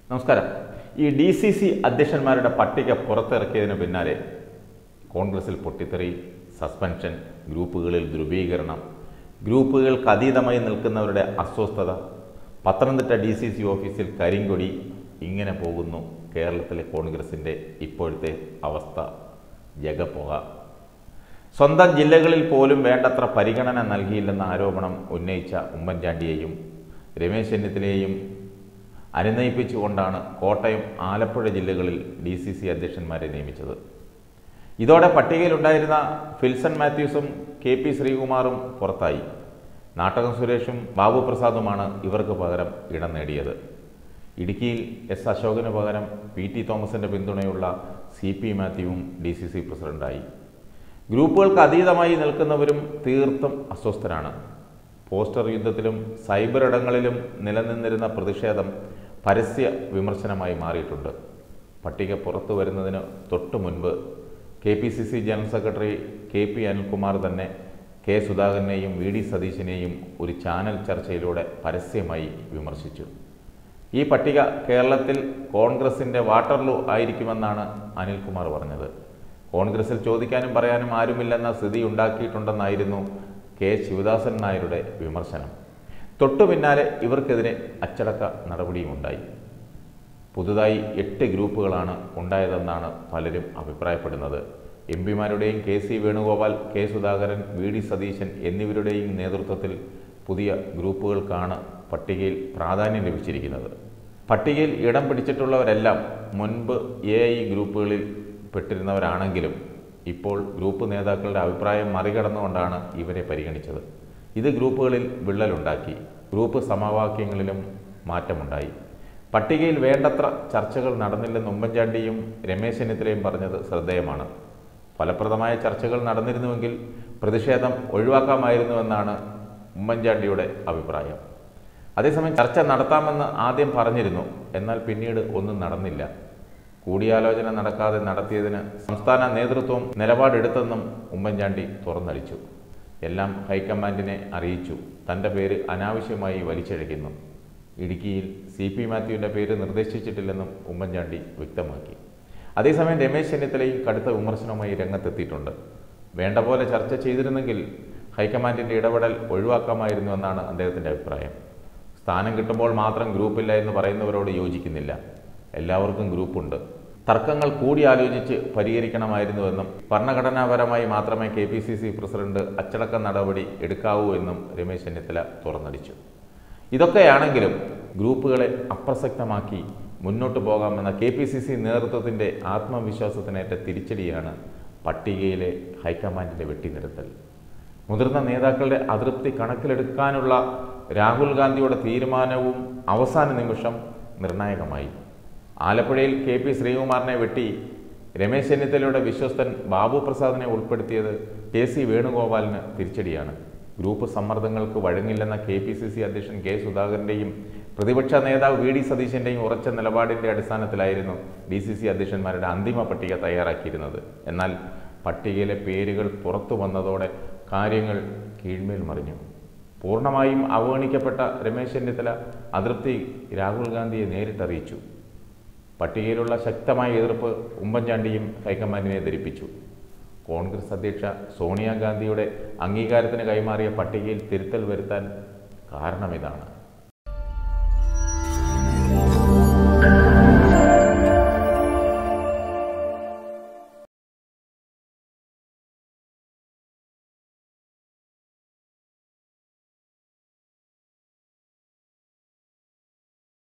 നമസ്കാരം ഈ D C C അധ്യക്ഷന്മാരുടെ പട്ടിക പുറത്തിറക്കിയതിന് പിന്നാലെ കോൺഗ്രസിൽ പൊട്ടിത്തെറി സസ്പെൻഷൻ ഗ്രൂപ്പുകളിൽ ധ്രുവീകരണം ഗ്രൂപ്പുകൾക്ക് അതീതമായി നിൽക്കുന്നവരുടെ അസ്വസ്ഥത പത്തനംതിട്ട ഡി സി സി ഓഫീസിൽ കരിങ്കൊടി ഇങ്ങനെ പോകുന്നു കേരളത്തിലെ കോൺഗ്രസിൻ്റെ ഇപ്പോഴത്തെ അവസ്ഥ ജഗപ്പുക സ്വന്തം ജില്ലകളിൽ പോലും വേണ്ടത്ര പരിഗണന നൽകിയില്ലെന്ന ആരോപണം ഉന്നയിച്ച ഉമ്മൻചാണ്ടിയെയും രമേശ് ചെന്നിത്തലയെയും അനുനയിപ്പിച്ചുകൊണ്ടാണ് കോട്ടയം ആലപ്പുഴ ജില്ലകളിൽ ഡി സി സി അധ്യക്ഷന്മാരെ നിയമിച്ചത് ഇതോടെ പട്ടികയിലുണ്ടായിരുന്ന ഫിൽസൺ മാത്യൂസും കെ പി ശ്രീകുമാറും പുറത്തായി നാട്ടകം സുരേഷും ബാബു പ്രസാദുമാണ് ഇവർക്ക് പകരം ഇടം നേടിയത് ഇടുക്കിയിൽ എസ് അശോകന് പകരം പി ടി തോമസിന്റെ പിന്തുണയുള്ള സി പി മാത്യുവും ഡി സി സി പ്രസിഡന്റായി ഗ്രൂപ്പുകൾക്ക് അതീതമായി നിൽക്കുന്നവരും തീർത്തും അസ്വസ്ഥരാണ് പോസ്റ്റർ യുദ്ധത്തിലും സൈബർ ഇടങ്ങളിലും നിലനിന്നിരുന്ന പ്രതിഷേധം പരസ്യ വിമർശനമായി മാറിയിട്ടുണ്ട് പട്ടിക പുറത്തു വരുന്നതിന് തൊട്ടു മുൻപ് K P C C general secretary K P Anilkumar തന്നെ കെ സുധാകരനെയും വി ഡി സതീശിനെയും ഒരു ചാനൽ ചർച്ചയിലൂടെ പരസ്യമായി വിമർശിച്ചു ഈ പട്ടിക കേരളത്തിൽ കോൺഗ്രസിൻ്റെ വാട്ടർലൂ ആയിരിക്കുമെന്നാണ് അനിൽകുമാർ പറഞ്ഞത് കോൺഗ്രസിൽ ചോദിക്കാനും പറയാനും ആരുമില്ലെന്ന സ്ഥിതി ഉണ്ടാക്കിയിട്ടുണ്ടെന്നായിരുന്നു കെ ശിവദാസൻ നായരുടെ വിമർശനം തൊട്ടു പിന്നാലെ ഇവർക്കെതിരെ അച്ചടക്ക നടപടിയുമുണ്ടായി പുതുതായി എട്ട് ഗ്രൂപ്പുകളാണ് ഉണ്ടായതെന്നാണ് പലരും അഭിപ്രായപ്പെടുന്നത് എം പിമാരുടെയും K C Venugopal K Sudhakaran V D Satheesan എന്നിവരുടെയും നേതൃത്വത്തിൽ പുതിയ ഗ്രൂപ്പുകൾക്കാണ് പട്ടികയിൽ പ്രാധാന്യം ലഭിച്ചിരിക്കുന്നത് പട്ടികയിൽ ഇടം പിടിച്ചിട്ടുള്ളവരെല്ലാം മുൻപ് എ ഐ ഗ്രൂപ്പുകളിൽ പെട്ടിരുന്നവരാണെങ്കിലും ഇപ്പോൾ ഗ്രൂപ്പ് നേതാക്കളുടെ അഭിപ്രായം മറികടന്നുകൊണ്ടാണ് ഇവരെ പരിഗണിച്ചത് ഇത് ഗ്രൂപ്പുകളിൽ വിള്ളലുണ്ടാക്കി ഗ്രൂപ്പ് സമവാക്യങ്ങളിലും മാറ്റമുണ്ടായി പട്ടികയിൽ വേണ്ടത്ര ചർച്ചകൾ നടന്നില്ലെന്ന് ഉമ്മൻചാണ്ടിയും രമേശ് ചെന്നിത്തലയും പറഞ്ഞത് ശ്രദ്ധേയമാണ് ഫലപ്രദമായ ചർച്ചകൾ നടന്നിരുന്നുവെങ്കിൽ പ്രതിഷേധം ഒഴിവാക്കാമായിരുന്നുവെന്നാണ് ഉമ്മൻചാണ്ടിയുടെ അഭിപ്രായം അതേസമയം ചർച്ച നടത്താമെന്ന് ആദ്യം പറഞ്ഞിരുന്നു എന്നാൽ പിന്നീട് ഒന്നും നടന്നില്ല കൂടിയാലോചന നടക്കാതെ നടത്തിയതിന് സംസ്ഥാന നേതൃത്വം നിലപാടെടുത്തെന്നും ഉമ്മൻചാണ്ടി തുറന്നടിച്ചു എല്ലാം ഹൈക്കമാൻഡിനെ അറിയിച്ചു തൻ്റെ പേര് അനാവശ്യമായി വലിച്ചഴയ്ക്കുന്നു ഇടുക്കിയിൽ സി പി മാത്യുവിൻ്റെ പേര് നിർദ്ദേശിച്ചിട്ടില്ലെന്നും ഉമ്മൻചാണ്ടി വ്യക്തമാക്കി അതേസമയം രമേശ് ചെന്നിത്തലയും കടുത്ത വിമർശനവുമായി രംഗത്തെത്തിയിട്ടുണ്ട് വേണ്ട പോലെ ചർച്ച ചെയ്തിരുന്നെങ്കിൽ ഹൈക്കമാൻഡിൻ്റെ ഇടപെടൽ ഒഴിവാക്കാമായിരുന്നു എന്നാണ് അദ്ദേഹത്തിൻ്റെ അഭിപ്രായം സ്ഥാനം കിട്ടുമ്പോൾ മാത്രം ഗ്രൂപ്പില്ല എന്ന് പറയുന്നവരോട് യോജിക്കുന്നില്ല എല്ലാവർക്കും ഗ്രൂപ്പുണ്ട് തർക്കങ്ങൾ കൂടിയാലോചിച്ച് പരിഹരിക്കണമായിരുന്നുവെന്നും ഭരണഘടനാപരമായി മാത്രമേ K P C C president അച്ചടക്ക നടപടി എടുക്കാവൂ എന്നും രമേശ് ചെന്നിത്തല തുറന്നടിച്ചു ഇതൊക്കെയാണെങ്കിലും ഗ്രൂപ്പുകളെ അപ്രസക്തമാക്കി മുന്നോട്ട് പോകാമെന്ന കെ പി സി സി നേതൃത്വത്തിൻ്റെ ആത്മവിശ്വാസത്തിനേറ്റ തിരിച്ചടിയാണ് പട്ടികയിലെ ഹൈക്കമാൻഡിൻ്റെ വെട്ടിനിർത്തൽ മുതിർന്ന നേതാക്കളുടെ അതൃപ്തി കണക്കിലെടുക്കാനുള്ള രാഹുൽ ഗാന്ധിയുടെ തീരുമാനവും അവസാന നിമിഷം നിർണായകമായി ആലപ്പുഴയിൽ കെ പി ശ്രീകുമാറിനെ വെട്ടി രമേശ് ചെന്നിത്തലയുടെ വിശ്വസ്തൻ ബാബു പ്രസാദിനെ ഉൾപ്പെടുത്തിയത് കെ സി വേണുഗോപാലിന് തിരിച്ചടിയാണ് ഗ്രൂപ്പ് സമ്മർദ്ദങ്ങൾക്ക് വഴങ്ങില്ലെന്ന കെ പി സി സി അധ്യക്ഷൻ കെ സുധാകരൻ്റെയും പ്രതിപക്ഷ നേതാവ് വി ഡി സതീശൻ്റെയും ഉറച്ച നിലപാടിൻ്റെ അടിസ്ഥാനത്തിലായിരുന്നു ഡി സി സി അധ്യക്ഷന്മാരുടെ അന്തിമ പട്ടിക തയ്യാറാക്കിയിരുന്നത് എന്നാൽ പട്ടികയിലെ പേരുകൾ പുറത്തു വന്നതോടെ കാര്യങ്ങൾ കീഴ്മേൽ മറിഞ്ഞു പൂർണ്ണമായും അവഗണിക്കപ്പെട്ട രമേശ് ചെന്നിത്തല അതൃപ്തി രാഹുൽ ഗാന്ധിയെ നേരിട്ടറിയിച്ചു പട്ടികയിലുള്ള ശക്തമായ എതിർപ്പ് ഉമ്മൻചാണ്ടിയും ഹൈക്കമാൻഡിനെ ധരിപ്പിച്ചു കോൺഗ്രസ് അധ്യക്ഷ സോണിയാഗാന്ധിയുടെ അംഗീകാരത്തിന് കൈമാറിയ പട്ടികയിൽ തിരുത്തൽ വരുത്താൻ കാരണമിതാണ്